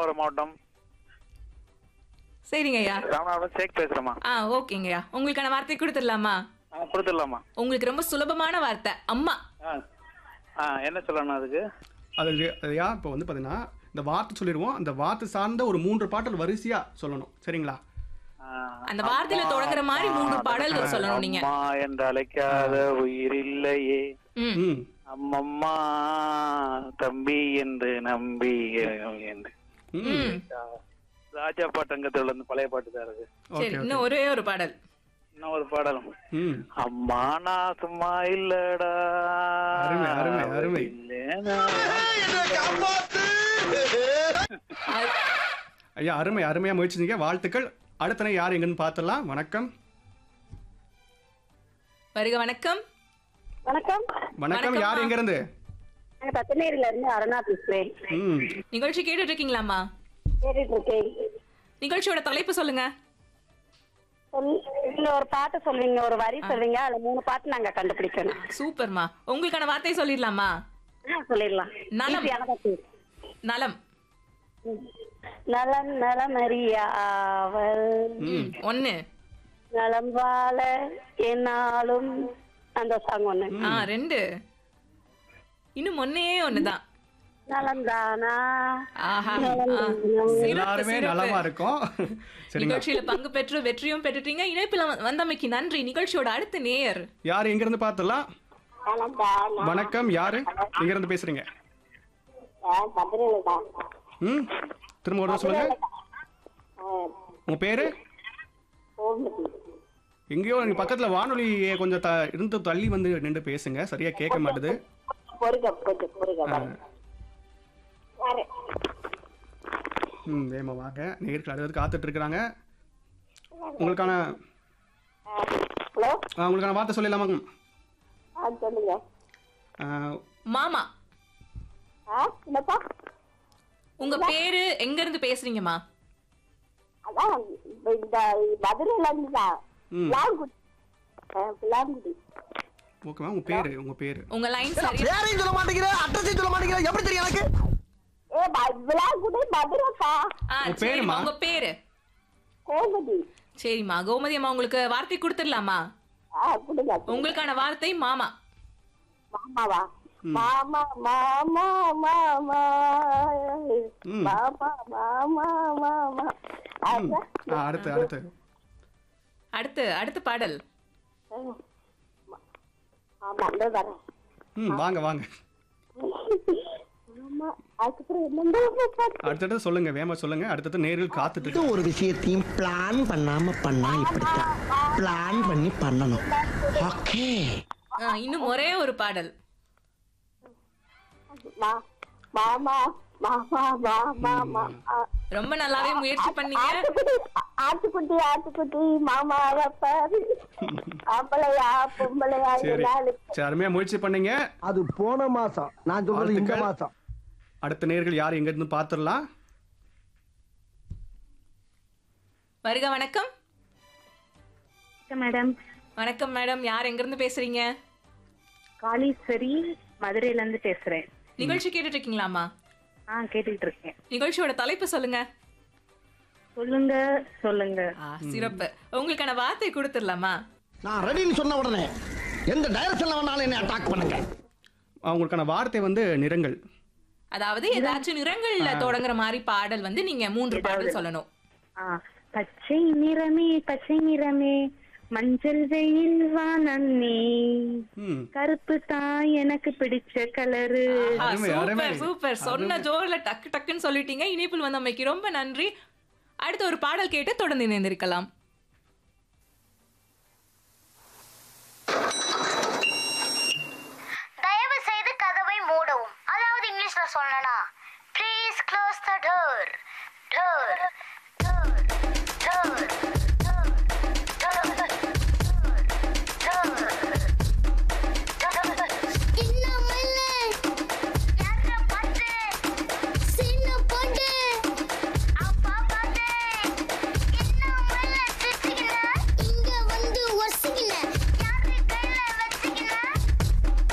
ராமநாதபுரம் மாவட்டம் சரிங்க ஐயா ராமநாதபுரம் சேக் பேசுறேம்மா ஆ ஓகேங்க ஐயா உங்களுக்கான வார்த்தை கொடுத்துடலாமா ஆ கொடுத்துடலாமா உங்களுக்கு ரொம்ப சுலபமான வார்த்தை அம்மா ஆ ஆ என்ன சொல்லணும் அதுக்கு அது ஐயா இப்போ வந்து பார்த்தீங்கன்னா இந்த வார்த்தை சொல்லிடுவோம் அந்த வார்த்தை சார்ந்த ஒரு மூன்று பாடல் வரிசையா சொல்லணும் சரிங்களா ஆ, அந்த வார்த்தையில தொடங்குற மாதிரி மூன்று பாடல்கள் சொல்லணும் நீங்க அம்மா என்று அழைக்காத உயிர் இல்லையே ம் ம் அம்மம்மா தம்பி என்று நம்பி என்று ம் ராஜா பாட்டங்கத்துல இருந்து பழைய பாட்டு தான் இருக்கு சரி ஓகே இன்னும் ஒரே ஒரு பாடல் இன்னும் ஒரு பாடலும் ம் அம்மா நான் சும்மா இல்லடா அருமை, அருமை, அருமை. இல்லைனா. அது- ஐயா அருமை அருமையாக முயற்சிங்க வாழ்த்துக்கள் அடுத்தனை யார் எங்கன்னு பார்த்துடலாம் வணக்கம் வருக வணக்கம் வணக்கம் வணக்கம் யார் வணக்கம்மா. எங்கேருந்து நான் பத்தநேரில இருந்து அருணா பேசுறேன் ம் நிகழ்ச்சி கேட்டுட்டு இருக்கீங்களாமா கேட்டுட்டு இருக்கேன் நிகழ்ச்சியோட தலைப்பு சொல்லுங்க சொல்- இதுல ஒரு பாட்டு சொல்வீங்க ஒரு வரி சொல்வீங்க அதுல மூணு பாட்டு நாங்க கண்டுபிடிக்கணும் சூப்பர்மா உங்களுக்கான வார்த்தை சொல்லிடலாமா ஆ, சொல்லிடலாம் நலம். ஈஸியான பாட்டு. நலம் நலம் நலமறியாவல் ம் ஒன்னு நலம் வாழ என்னாலும் அந்த சாங் ஒண்ணு ஆ ரெண்டு இன்னும் ஒன்னே ஒண்ணுதான் நலந்தானா ஆஹா ஆ. சிறப்பு, எல்லாருமே சிறப்பு. நலமா இருக்கோம் சரிங்களா நிகழ்ச்சியில பங்கு பெற்று வெற்றியும் பெற்றுட்டீங்க இணைப்பில் வ- வந்தமைக்கு நன்றி நிகழ்ச்சியோட அடுத்த நேயர் யார் எங்கேருந்து பார்த்துடலாம் நலந்தானா வணக்கம் யாரு எங்கேருந்து பேசுறீங்க மதுரையில தான் ம் திரும்ப ஒரு தடவை சொல்லுங்க உங்க பேரு எங்கேயோ நீங்க பக்கத்துல வானொலி கொஞ்சம் த இருந்து தள்ளி வந்து நின்று பேசுங்க சரியா கேட்க மாட்டுது பொறுக பொறுக பொறுக ஆ. வரேன் ம் வேமா வாங்க நேருக்கு அடுத்தது காத்துட்டு இருக்கிறாங்க உங்களுக்கான ஹலோ ஆ, உங்களுக்கான வார்த்தை சொல்லிடலாமா ஆ சொல்லுங்க ஆ, மாமா ஆ என்னப்பா உங்க பேரு எங்க இருந்து பேசுறீங்கம்மா அதான் இந்த மதுரையில இருந்து தான் ம் விளாங்குடி விளாங்குடி ஓகேவா உங்க பேரு உங்க பேரு உங்க லைன் சரி பேரையும் சொல்ல மாட்டேங்கிற அட்ரஸையும் சொல்ல மாட்டேங்கிற எப்படி தெரியும் எனக்கு ஏ ம- விளாங்குடி மதுரைப்பா ஆ உங்க சரிம்மா பேருமா? உங்க பேரு கோமதி சரிம்மா கோமதி அம்மா உங்களுக்கு வார்த்தை கொடுத்துடலாமா ஆ கொடுங்க உங்களுக்கான வார்த்தை மாமா மாமாவா மாமா மாமா மாமா ம். மாமா மாமா மாமா அதான். ஆ அடுத்து அடுத்து அடுத்து அடுத்த பாடல் ஆமா இந்த வரேன் ம் வாங்க வாங்க ஆமா அதுக்கப்புறம் என்ன அடுத்தடுத்து சொல்லுங்க வேமா சொல்லுங்க அடுத்தது நேரில் காத்துட்டு இது ஒரு விஷயத்தையும் பிளான் பண்ணாம பண்ணா இப்படித்தான் பிளான் பண்ணி பண்ணணும் ஓகே ஆ, இன்னும் ஒரே ஒரு பாடல் மா- மாமா மாமா மாமா மாமா ரொம்ப நல்லாவே முயற்சி பண்ணீங்க ஆட்டுக்குட்டி ஆட்டுக்குட்டி ஆட்டுக்குட்டி மாமாவை பாரு ஆம்பளையா பொம்பளையா சரி நாலு சரி அருமையா முயற்சி பண்ணீங்க அது போன மாசம் நான் சொல்றது இந்த வாழ்த்துக்கள். மாசம் அடுத்த நேர்கள் யார் எங்க இருந்து பார்த்துடலாம் வருக வணக்கம் மேடம் வணக்கம் மேடம் யார் எங்க இருந்து பேசுறீங்க காளீஸ்வரி மதுரையில இருந்து பேசுறேன் நிகழ்ச்சி கேட்டுட்டு இருக்கீங்களாமா ஆ கேட்டுட்டு இருக்கேன் நிகழ்ச்சியோட தலைப்பு சொல்லுங்க சொல்லுங்க சொல்லுங்க ஆ, சிறப்பு உங்களுக்கான வார்த்தை கொடுத்துடலாமா நான் ரெடின்னு சொன்ன உடனே எந்த டைரக்ஷன்ல வேணாலும் என்ன அட்டாக் பண்ணுங்க ஆ, உங்களுக்கான வார்த்தை வந்து நிறங்கள் அதாவது ஏதாச்சும் நிறங்கள்ல தொடங்குற மாதிரி பாடல் வந்து நீங்க மூன்று பாடல் சொல்லணும் ஆ பச்சை நிறமே பச்சை நிறமே மஞ்சள் வெயில் வானம் நீ ம் கருப்பு தான் எனக்கு பிடிச்ச கலரு ஆ, அருமை, அருமை. சூப்பர் சூப்பர் சொன்ன ஜோர்ல டக்கு டக்குன்னு சொல்லிட்டீங்க இணைப்பில் வந்தமைக்கு ரொம்ப நன்றி அடுத்த ஒரு பாடல் கேட்டு தொடர்ந்து இணைந்திருக்கலாம் தயவு செய்து கதவை மூடவும் அதாவது இங்கிலீஷ்ல சொல்லனா please close the door door